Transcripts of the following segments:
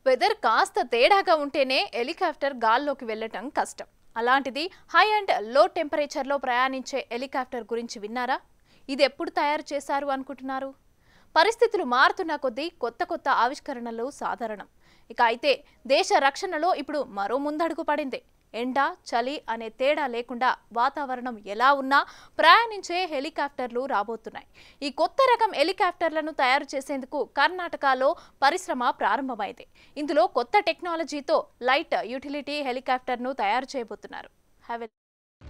weather కాస్త తేడాగా ఉంటేనే హెలికాప్టర్ గాల్లోకి వెళ్ళటం కష్టం అలాంటిది హై అండ్ లో టెంపరేచర్లో ప్రయాణించే హెలికాప్టర్ గురించి విన్నారా ఇది ఎప్పుడు తయారు చేశారు అనుకుంటున్నారు పరిస్థితులు మారుతున్న కొద్దీ కొత్త కొత్త ఆవిష్కరణలు సాధారణం ఇక అయితే దేశ రక్షణలో ఇప్పుడు మరో ముందడుగు పడింది ఎండ చలి అనే తేడా లేకుండా వాతావరణం ఎలా ఉన్నా ప్రయాణించే హెలికాప్టర్లు రాబోతున్నాయి ఈ కొత్త రకం హెలికాప్టర్లను తయారు చేసేందుకు కర్ణాటకలో పరిశ్రమ ప్రారంభమైంది ఇందులో కొత్త టెక్నాలజీతో లైట్ యూటిలిటీ హెలికాప్టర్ను తయారు చేయబోతున్నారు హ్యావ్ ఎ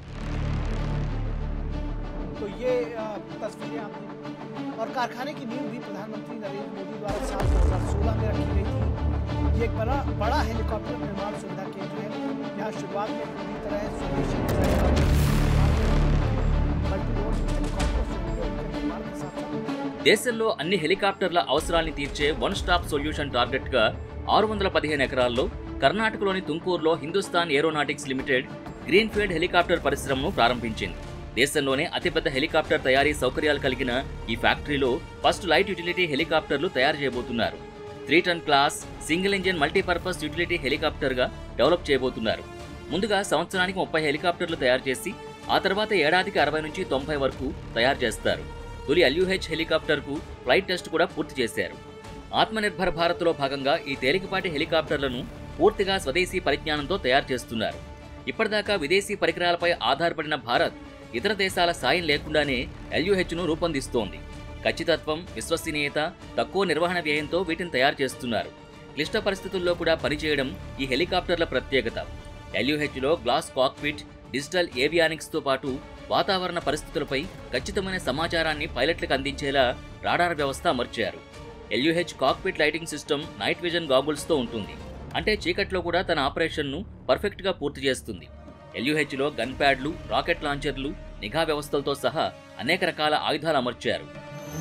तो ये अ, तस्वीरें आप और कारखाने की नींव भी प्रधानमंत्री नरेंद्र मोदी द्वारा साल 2016 में रखी गई थी ये एक बड़ा बड़ा हेलीकॉप्टर निर्माण सुविधा केंद्र है यहाँ शुरुआत में पूरी तरह स्वदेशी डिजाइन और मल्टीरोल हेलीकॉप्टर सुविधाओं के निर्माण के साथ साथ దేశంలో అన్ని హెలికాప్టర్ల అవసరాల్ని తీర్చే వన్ స్టాప్ సొల్యూషన్ టార్గెట్గా ఆరు వందల పదిహేను ఎకరాల్లో కర్ణాటకలోని తుంకూరులో Hindustan Aeronautics Limited greenfield helicopter పరిశ్రమను ప్రారంభించింది దేశంలోనే అతిపెద్ద హెలికాప్టర్ తయారీ సౌకర్యాలు కలిగిన ఈ ఫ్యాక్టరీలో ఫస్ట్ లైట్ యూటిలిటీ హెలికాప్టర్లు తయారు చేయబోతున్నారు three ton class single engine multipurpose utility హెలికాప్టర్గా డెవలప్ చేయబోతున్నారు ముందుగా సంవత్సరానికి ముప్పై హెలికాప్టర్లు తయారు చేసి ఆ తర్వాత ఏడాదికి అరవై నుంచి తొంభై వరకు తయారు చేస్తారు తొలి ఎల్యూహెచ్ హెలికాప్టర్కు ఫ్లైట్ టెస్ట్ కూడా పూర్తి చేశారు ఆత్మనిర్భర్ భారత్లో భాగంగా ఈ తేలికపాటి హెలికాప్టర్లను పూర్తిగా స్వదేశీ పరిజ్ఞానంతో తయారు చేస్తున్నారు ఇప్పటిదాకా విదేశీ పరికరాలపై ఆధారపడిన భారత్ ఇతర దేశాల సాయం లేకుండానే ఎల్యూహెచ్ను రూపొందిస్తోంది ఖచ్చితత్వం విశ్వసనీయత తక్కువ నిర్వహణ వ్యయంతో వీటిని తయారు చేస్తున్నారు క్లిష్ట పరిస్థితుల్లో కూడా పనిచేయడం ఈ హెలికాప్టర్ల ప్రత్యేకత ఎల్యూహెచ్లో గ్లాస్ కాక్పిట్ డిజిటల్ ఏవియానిక్స్తో పాటు వాతావరణ పరిస్థితులపై ఖచ్చితమైన సమాచారాన్ని పైలట్లకు అందించేలా రాడార్ వ్యవస్థ అమర్చారు LUH cockpit lighting system night vision గాగుల్స్తో ఉంటుంది అంటే చీకట్లో కూడా తన ఆపరేషన్ను పర్ఫెక్ట్గా పూర్తి చేస్తుంది ఎల్యూహెచ్లో గన్ ప్యాడ్లు రాకెట్ లాంచర్లు నిఘా వ్యవస్థలతో సహా అనేక రకాల ఆయుధాలు అమర్చారు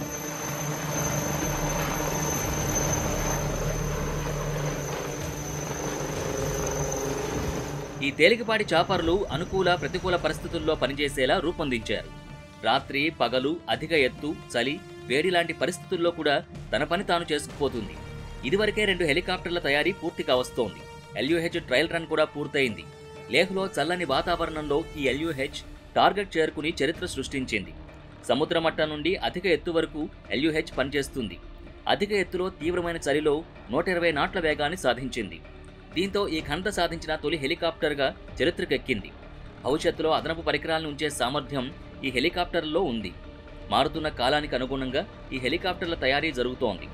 ఈ తేలికపాటి చాపర్లు అనుకూల ప్రతికూల పరిస్థితుల్లో పనిచేసేలా రూపొందించారు రాత్రి పగలు అధిక ఎత్తు చలి వేడి లాంటి పరిస్థితుల్లో కూడా తన పని తాను చేసుకుపోతుంది ఇదివరకే రెండు హెలికాప్టర్ల తయారీ పూర్తిగా వస్తోంది ఎల్యూహెచ్ ట్రయల్ రన్ కూడా పూర్తయింది లేహ్లో చల్లని వాతావరణంలో ఈ ఎల్యూహెచ్ టార్గెట్ చేరుకుని చరిత్ర సృష్టించింది సముద్ర మట్టం నుండి అధిక ఎత్తు వరకు ఎల్యూహెచ్ పనిచేస్తుంది అధిక ఎత్తులో తీవ్రమైన చలిలో నూట ఇరవై నాట్ల వేగాన్ని సాధించింది దీంతో ఈ ఘనత సాధించిన తొలి హెలికాప్టర్గా చరిత్రకెక్కింది భవిష్యత్తులో అదనపు పరికరాలను ఉంచే సామర్థ్యం ఈ హెలికాప్టర్లో ఉంది మారుతున్న కాలానికి అనుగుణంగా ఈ హెలికాప్టర్ల తయారీ జరుగుతోంది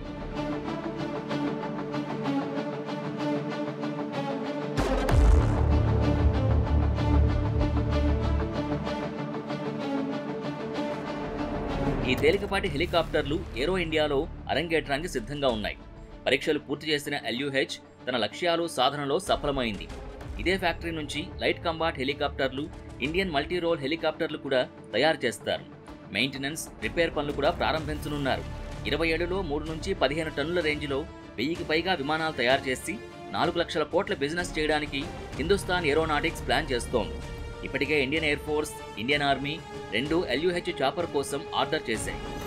ఈ తేలికపాటి హెలికాప్టర్లు ఏరో ఇండియాలో అరంగేట్రానికి సిద్ధంగా ఉన్నాయి పరీక్షలు పూర్తి చేసిన ఎల్యూహెచ్ తన లక్ష్యాలు సాధనలో సఫలమైంది ఇదే ఫ్యాక్టరీ నుంచి లైట్ కంబాట్ హెలికాప్టర్లు ఇండియన్ మల్టీ రోల్ హెలికాప్టర్లు కూడా తయారు చేస్తారు మెయింటెనెన్స్ రిపేర్ పనులు కూడా ప్రారంభించనున్నారు ఇరవై ఏడులో మూడు నుంచి పదిహేను టన్నుల రేంజ్లో వెయ్యికి పైగా విమానాలు తయారు చేసి నాలుగు లక్షల కోట్ల బిజినెస్ చేయడానికి హిందుస్థాన్ ఏరోనాటిక్స్ ప్లాన్ చేస్తోంది ఇప్పటికే Indian Air Force Indian Army రెండు ఎల్యూహెచ్ చాపర్ కోసం ఆర్డర్ చేశాయి